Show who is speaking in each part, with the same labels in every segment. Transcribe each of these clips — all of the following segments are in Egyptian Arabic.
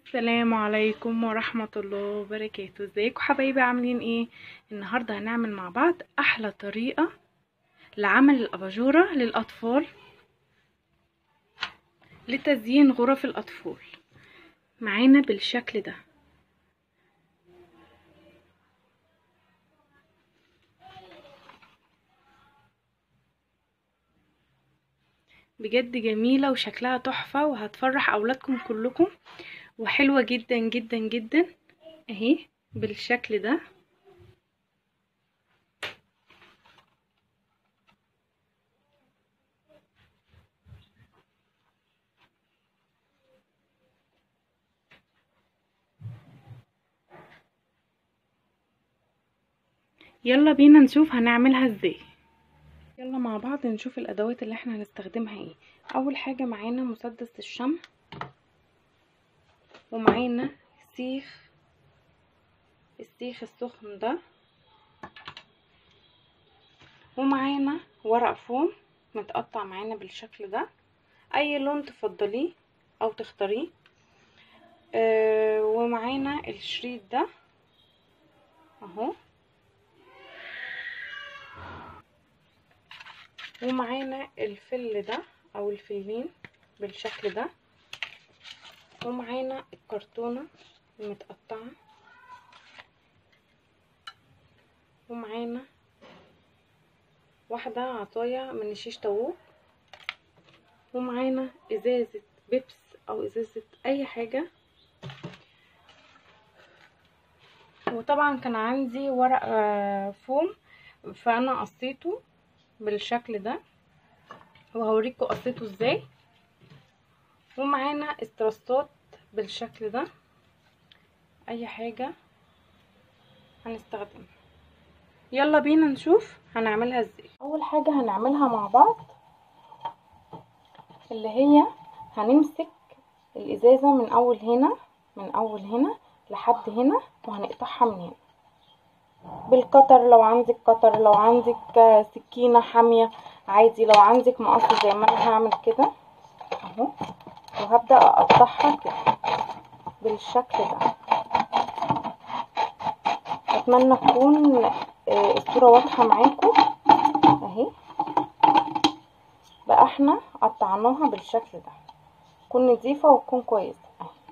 Speaker 1: السلام عليكم ورحمة الله وبركاته ازيكم حبايبي عاملين ايه النهاردة هنعمل مع بعض احلى طريقة لعمل الاباجورة للاطفال لتزيين غرف الاطفال معانا بالشكل ده بجد جميلة وشكلها تحفة وهتفرح اولادكم كلكم وحلوة جدا جدا جدا اهي بالشكل ده يلا بينا نشوف هنعملها ازاي يلا مع بعض نشوف الادوات اللي احنا هنستخدمها ايه اول حاجة معانا مسدس الشمع ومعانا سيخ السيخ السخن ده ومعانا ورق فوم متقطع معانا بالشكل ده اي لون تفضليه او تختاريه آه ومعانا الشريط ده اهو ومعانا الفل ده او الفلين بالشكل ده ومعانا الكرتونة المتقطعة ومعانا واحدة عصاية من شيش طاووق ومعانا ازازة بيبس او ازازة اي حاجة وطبعا كان عندي ورق فوم فانا قصيته بالشكل ده وهوريكم قصيته ازاي ومعانا استرسات بالشكل ده اي حاجة هنستخدمها يلا بينا نشوف هنعملها ازاي اول حاجة هنعملها مع بعض اللي هي هنمسك الازازة من اول هنا من اول هنا لحد هنا وهنقطعها من هنا بالقطر لو عندك قطر لو عندك سكينة حامية عادي لو عندك مقص زي ما انا هعمل كده اهو وهبدأ اقطعها كده بالشكل ده اتمنى تكون الصورة واضحة معاكم اهي بقى احنا قطعناها بالشكل ده تكون نظيفة وتكون كويسة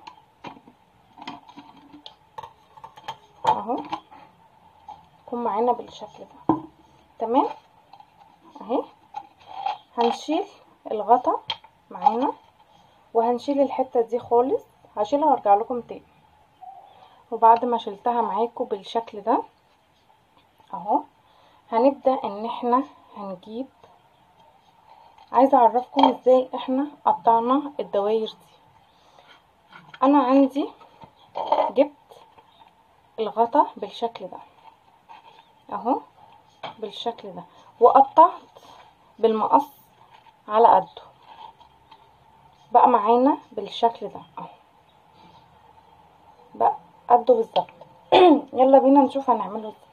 Speaker 1: اهو تكون معانا بالشكل ده تمام اهي هنشيل الغطا معانا وهنشيل الحتة دي خالص هشيلها وارجع لكم تاني وبعد ما شلتها معاكم بالشكل ده اهو هنبدأ ان احنا هنجيب عايزة اعرفكم ازاي احنا قطعنا الدواير دي انا عندي جبت الغطا بالشكل ده اهو بالشكل ده وقطعت بالمقص على قده بقى معانا بالشكل ده اهو بقى قده بالظبط يلا بينا نشوف هنعمله ازاي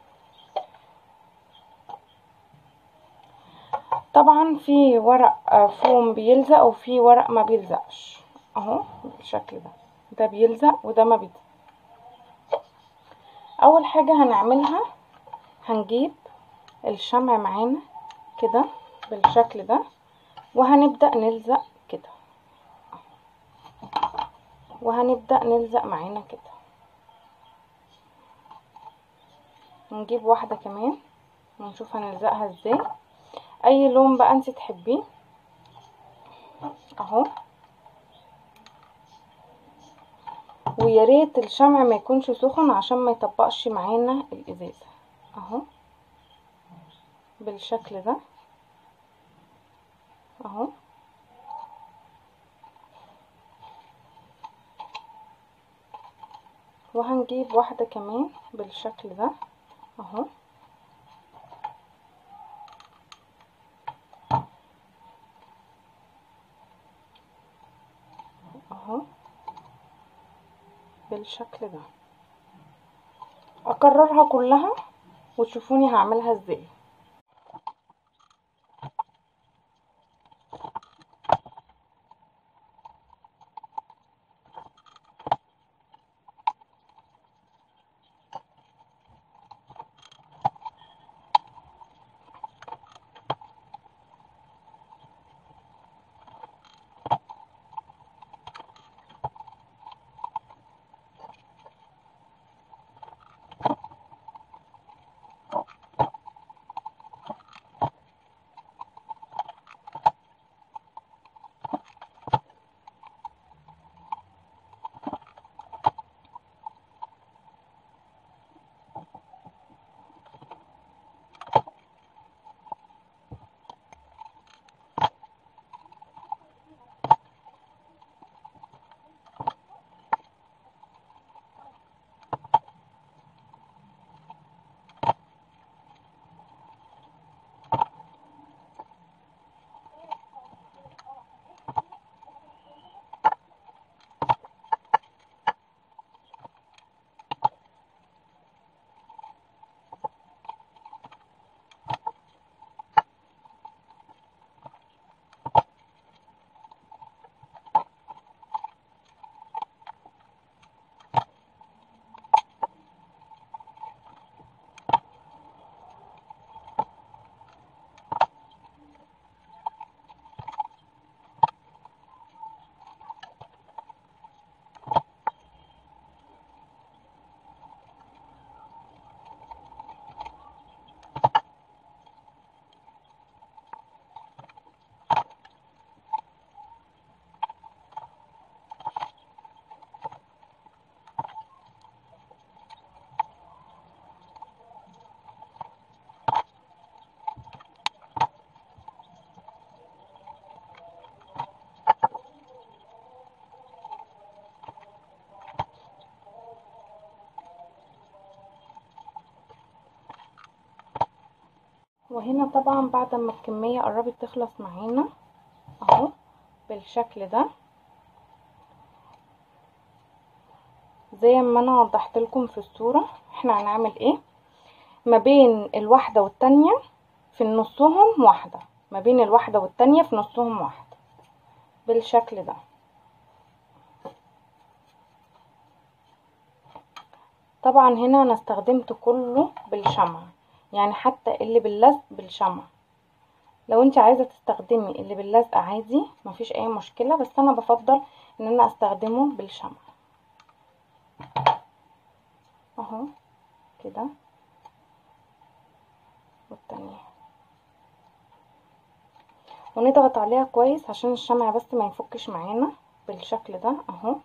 Speaker 1: طبعا في ورق فوم بيلزق وفي ورق ما بيلزقش اهو بالشكل ده ده بيلزق وده ما بيلزق اول حاجة هنعملها هنجيب الشمع معانا كده بالشكل ده وهنبدأ نلزق كده وهنبدأ نلزق معانا كده نجيب واحدة كمان ونشوف هنلزقها ازاي اي لون بقى انت تحبيه اهو ويا ريت الشمع ما يكونش سخن عشان ما يطبقش معانا الازازه اهو بالشكل ده اهو وهنجيب واحدة كمان بالشكل ده اهو اهو بالشكل ده اكررها كلها وتشوفوني هعملها ازاي وهنا طبعا بعد ما الكمية قربت تخلص معانا اهو بالشكل ده زي ما انا وضحت لكم في الصورة احنا هنعمل ايه ما بين الواحدة والتانية في نصهم واحدة ما بين الواحدة والتانية في نصهم واحدة بالشكل ده طبعا هنا انا استخدمت كله بالشمع يعني حتى اللي باللزق بالشمع لو انت عايزة تستخدمي اللي باللزق عادي مفيش اي مشكلة بس انا بفضل ان انا استخدمه بالشمع اهو كده والتانية ونضغط عليها كويس عشان الشمع بس ما يفكش معانا بالشكل ده اهو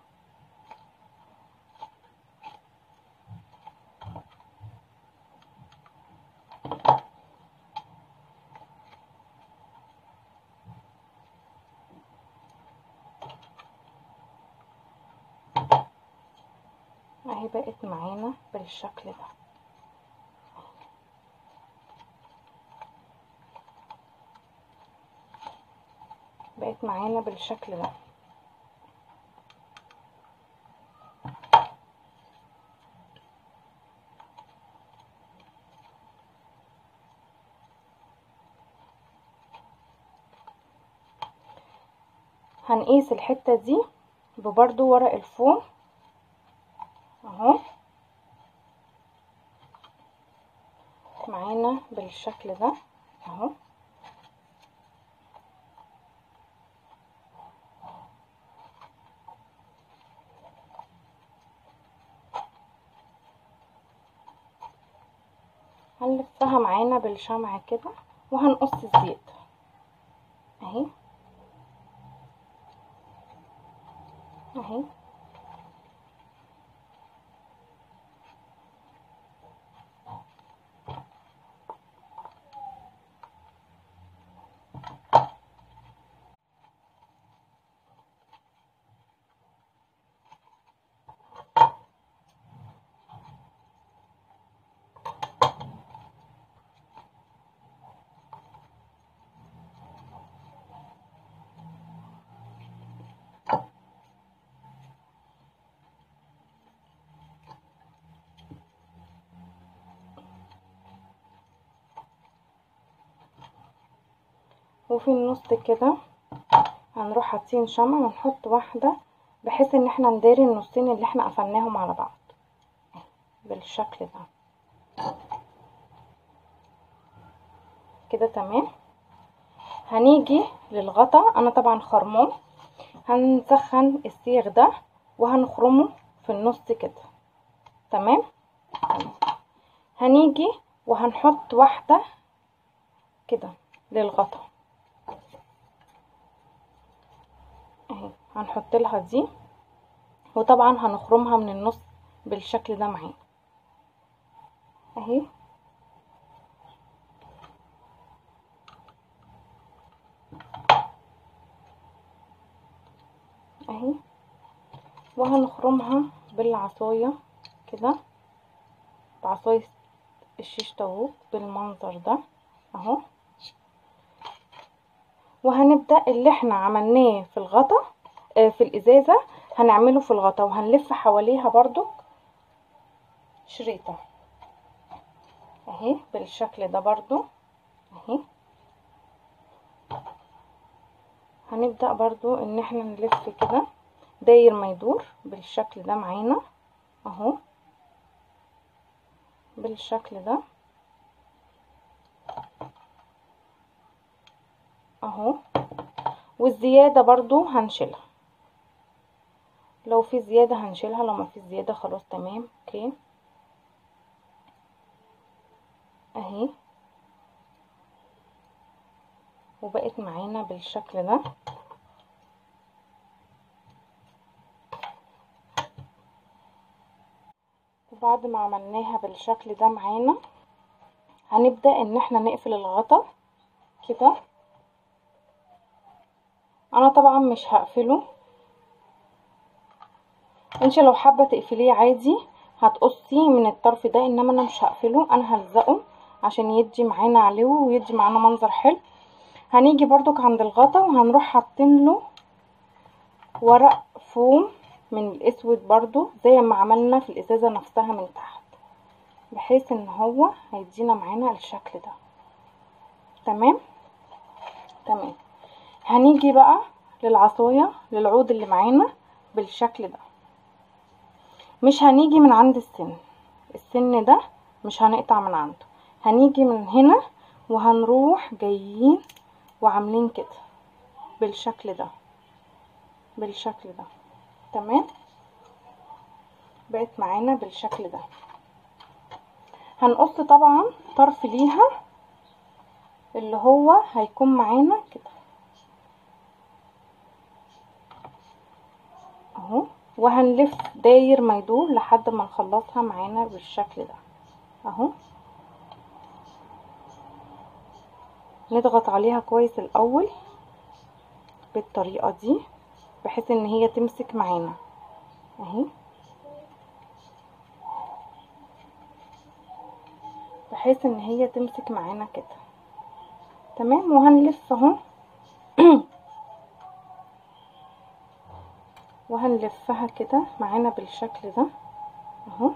Speaker 1: اهي بقت معانا بالشكل ده بقت معانا بالشكل ده هنقيس الحتة دي ببرضو ورق الفوم اهو معانا بالشكل ده اهو هنلفها معانا بالشمع كده وهنقص الزيت اهي اهي وفي النص كده هنروح حاطين شمع ونحط واحدة بحيث ان احنا نداري النصين اللي احنا قفلناهم على بعض بالشكل ده كده تمام هنيجي للغطا انا طبعا خرماه هنسخن السيخ ده وهنخرمه في النص كده تمام هنيجي وهنحط واحدة كده للغطا اهي هنحط لها دي وطبعا هنخرمها من النص بالشكل ده معانا اهي اهي وهنخرمها بالعصاية كده بعصاية الشيش طاووق بالمنظر ده اهو وهنبدأ اللي احنا عملناه في الغطا آه في الازازة هنعمله في الغطا وهنلف حواليها برضو شريطة اهي بالشكل ده برضو اهي هنبدأ برضو ان احنا نلف كده داير ما يدور بالشكل ده معانا اهو بالشكل ده اهو والزيادة برضو هنشيلها لو في زيادة هنشيلها لو ما في زيادة خلاص تمام اوكي اهي وبقت معانا بالشكل ده وبعد ما عملناها بالشكل ده معانا هنبدأ ان احنا نقفل الغطا كده انا طبعا مش هقفله انت لو حابة تقفليه عادي هتقصي من الطرف ده انما انا مش هقفله انا هلزقه عشان يدي معانا علو ويدي معانا منظر حلو هنيجي برضك عند الغطا وهنروح حاطين له ورق فوم من الاسود برضو زي ما عملنا في الازازة نفسها من تحت بحيث ان هو هيدينا معانا الشكل ده تمام تمام هنيجي بقى للعصاية للعود اللي معانا بالشكل ده مش هنيجي من عند السن السن ده مش هنقطع من عنده هنيجي من هنا وهنروح جايين وعاملين كده بالشكل ده بالشكل ده تمام بقت معانا بالشكل ده هنقص طبعا طرف ليها اللي هو هيكون معانا كده اهو وهنلف داير ما يدور لحد ما نخلصها معانا بالشكل ده اهو نضغط عليها كويس الاول بالطريقة دي بحيث ان هي تمسك معانا اهي بحيث ان هي تمسك معانا كده تمام وهنلف اهو وهنلفها كده معانا بالشكل ده اهو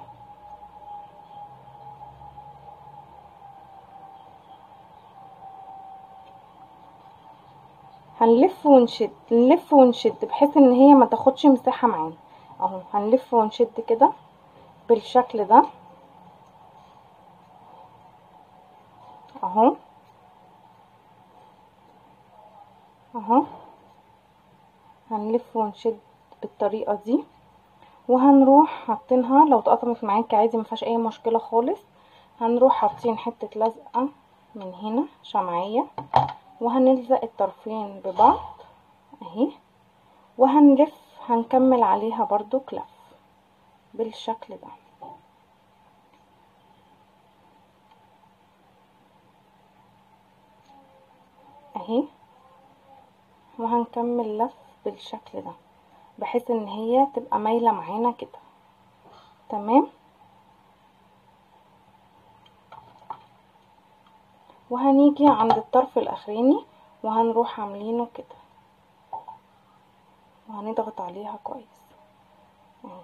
Speaker 1: هنلف ونشد نلف ونشد بحيث ان هي ما تاخدش مساحة معانا اهو هنلف ونشد كده بالشكل ده اهو اهو هنلف ونشد بالطريقة دي وهنروح حاطينها لو اتقطمت معاكي عادي مفيهاش اي مشكلة خالص هنروح حاطين حتة لزقة من هنا شمعية وهنلزق الطرفين ببعض اهي وهنلف هنكمل عليها برضو كلف بالشكل ده اهي وهنكمل لف بالشكل ده بحيث ان هي تبقى مايلة معانا كده تمام وهنيجي عند الطرف الاخراني وهنروح عاملينه كده وهنضغط عليها كويس اهو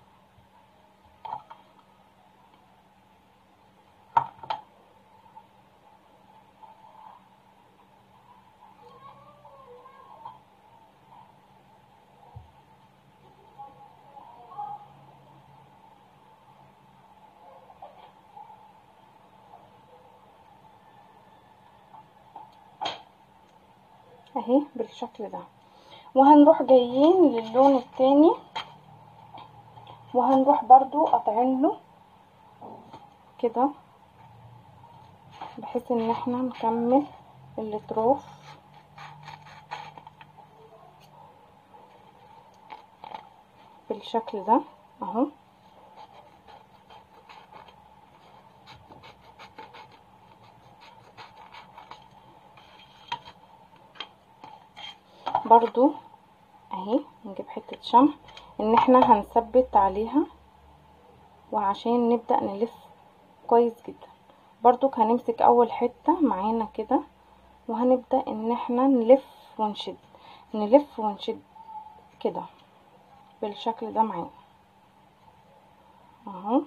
Speaker 1: اهي بالشكل ده وهنروح جايين للون التاني وهنروح برضو قاطعينه كده بحيث ان احنا نكمل الاطراف بالشكل ده اهو برضو اهي نجيب حتة شمع ان احنا هنثبت عليها وعشان نبدأ نلف كويس جدا برضو هنمسك اول حتة معانا كده وهنبدأ ان احنا نلف ونشد نلف ونشد كده بالشكل ده معانا اهو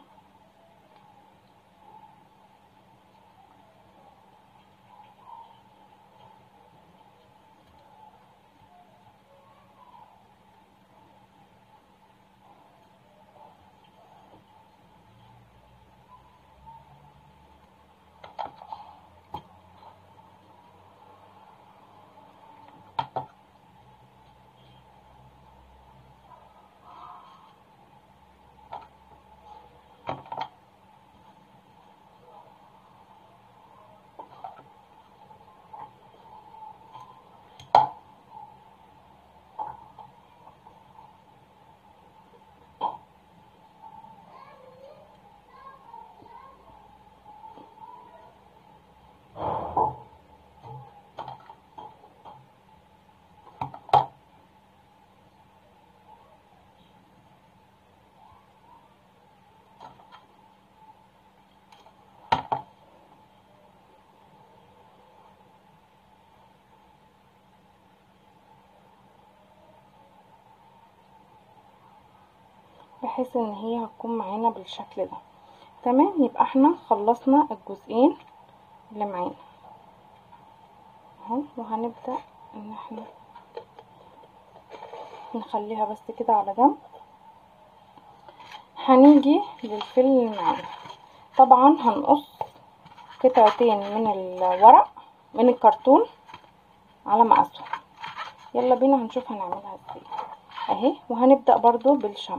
Speaker 1: بحيث ان هي هتكون معانا بالشكل ده تمام يبقى احنا خلصنا الجزئين اللي معانا اهو وهنبدأ ان احنا نخليها بس كده على جنب هنيجي للفيل اللي معانا طبعا هنقص قطعتين من الورق من الكرتون على مقاسهم يلا بينا هنشوف هنعملها ازاي اهي وهنبدأ برضو بالشمع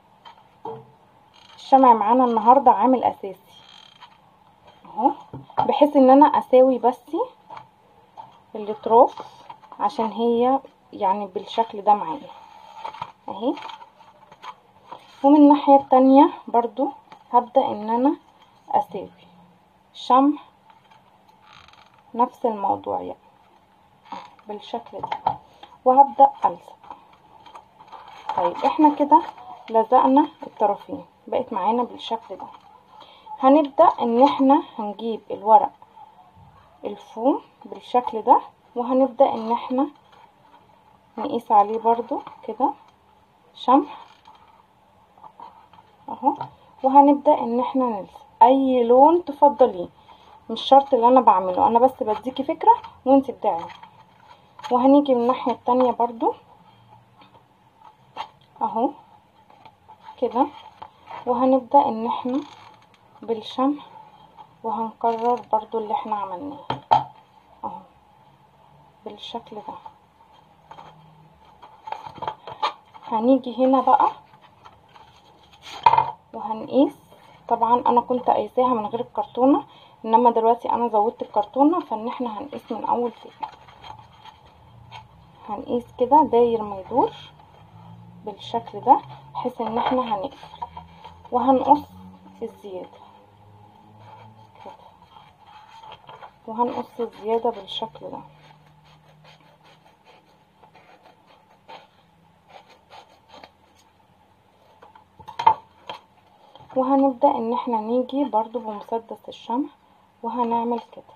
Speaker 1: الشمع معانا النهاردة عامل اساسي اهو بحيث ان انا اساوي بس الاطراف عشان هي يعني بالشكل ده معايا اهي ومن الناحية التانية برضو هبدأ ان انا اساوي الشمع نفس الموضوع يعني بالشكل ده وهبدأ ألزق طيب احنا كده لزقنا الطرفين بقت معانا بالشكل ده هنبدأ ان احنا هنجيب الورق الفوم بالشكل ده وهنبدأ ان احنا نقيس عليه برضو كده شمع اهو وهنبدأ ان احنا نلزق اي لون تفضليه مش شرط اللي انا بعمله انا بس بديكي فكرة وانت ابدعي وهنيجي من الناحية التانية برضو اهو كده وهنبدأ ان احنا بالشمع وهنكرر برضو اللي احنا عملناه اهو بالشكل ده هنيجي هنا بقى وهنقيس طبعا انا كنت قايساها من غير الكرتونة انما دلوقتي انا زودت الكرتونة فان احنا هنقيس من اول تاني هنقيس كده داير ما يدور بالشكل ده بحيث ان احنا هنقفل وهنقص الزيادة كده وهنقص الزيادة بالشكل ده وهنبدأ ان احنا نيجي برضو بمسدس الشمع وهنعمل كده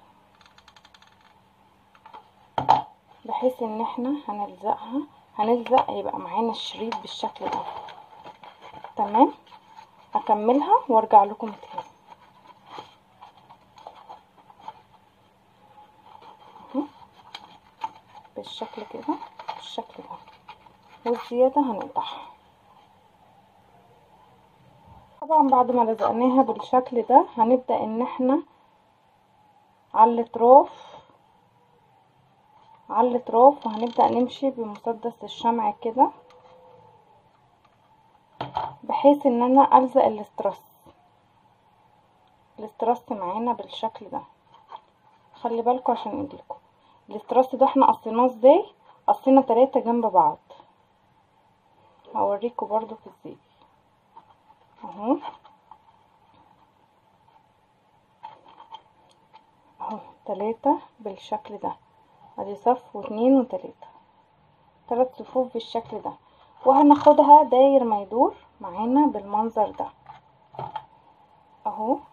Speaker 1: بحيث ان احنا هنلزقها هنلزق يبقى معانا الشريط بالشكل ده تمام هكملها وارجع لكم تاني اهو بالشكل كده بالشكل ده والزيادة هنقطعها طبعا بعد ما لزقناها بالشكل ده هنبدأ ان احنا على الاطراف على الاطراف وهنبدأ نمشي بمسدس الشمع كده بحيث ان انا الزق الاسترس الاسترس معانا بالشكل ده خلي بالكم عشان ايديكم الاسترس ده احنا قصيناه ازاي قصينا تلاتة جنب بعض هوريكم برضو في ازاي اهو اهو تلاتة بالشكل ده ادي صف واتنين وتلاتة تلات صفوف بالشكل ده وهناخدها داير ما يدور معانا بالمنظر ده اهو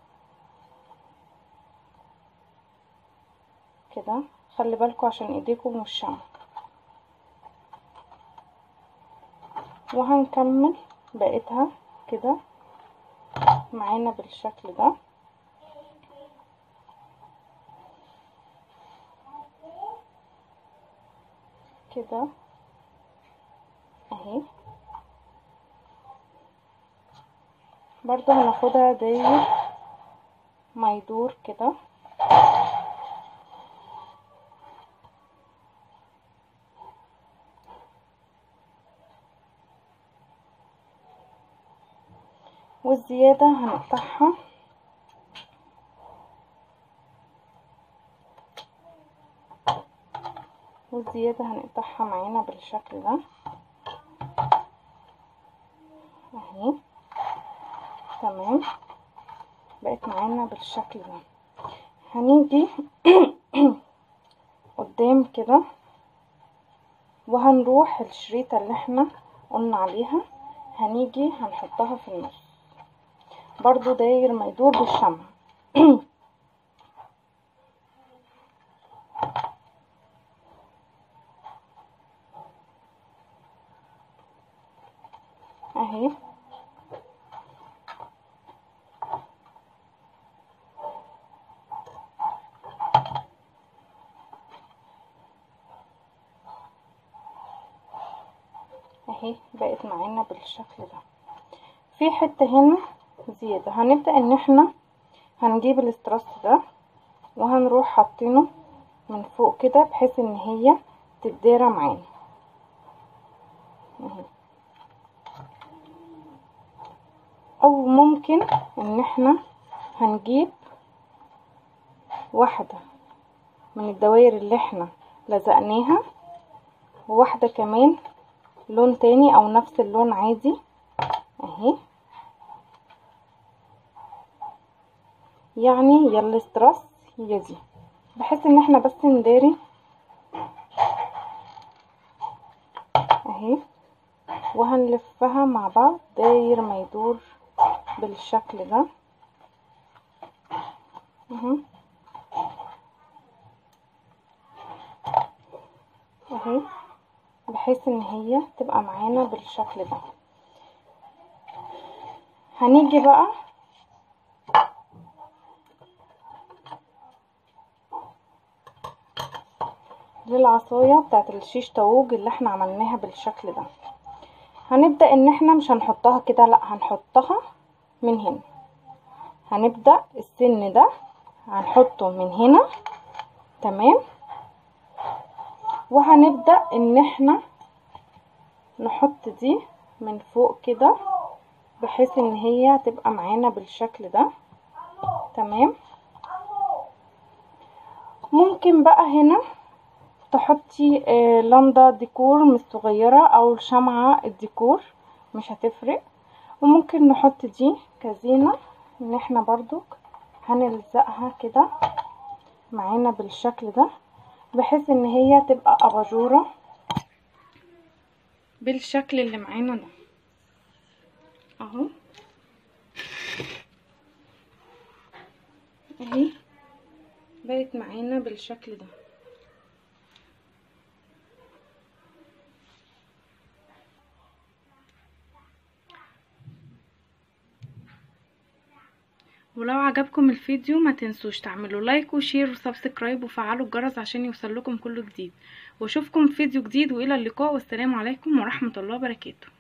Speaker 1: كده خلي بالكم عشان ايديكم مش شمع وهنكمل بقيتها كده معانا بالشكل ده كده اهي برضو هناخدها داير ما يدور كده والزيادة هنقطعها والزيادة هنقطعها معانا بالشكل ده اهي تمام بقت معانا بالشكل ده هنيجي قدام كده وهنروح الشريطة اللي احنا قلنا عليها هنيجي هنحطها في النص برضو داير ما يدور بالشمع اهي بقت معانا بالشكل ده في حتة هنا زيادة هنبدأ ان احنا هنجيب الاستراس ده وهنروح حاطينه من فوق كده بحيث ان هي تتدارى معانا اهي او ممكن ان احنا هنجيب واحدة من الدوائر اللي احنا لزقناها وواحدة كمان لون تاني او نفس اللون عادي اهي يعني يا الاستراس هي دي بحيث ان احنا بس نداري اهي وهنلفها مع بعض داير ما يدور بالشكل ده اهو اهي بحيث ان هي تبقى معانا بالشكل ده هنيجي بقى للعصاية بتاعت الشيش طاووق اللي احنا عملناها بالشكل ده هنبدأ ان احنا مش هنحطها كده لا هنحطها من هنا هنبدأ السن ده هنحطه من هنا تمام وهنبدأ ان احنا نحط دي من فوق كده بحيث ان هي تبقى معانا بالشكل ده تمام ممكن بقى هنا تحطي آه لندا ديكور مش صغيرة او شمعة الديكور مش هتفرق وممكن نحط دي كزينة ان احنا برضو هنلزقها كده معانا بالشكل ده بحيث ان هي تبقى اباجورة بالشكل اللي معانا ده اهو اهي بقت معانا بالشكل ده ولو عجبكم الفيديو ما تنسوش تعملوا لايك وشير وسبسكرايب وفعلوا الجرس عشان يوصل لكم كل جديد واشوفكم في فيديو جديد والى اللقاء والسلام عليكم ورحمة الله وبركاته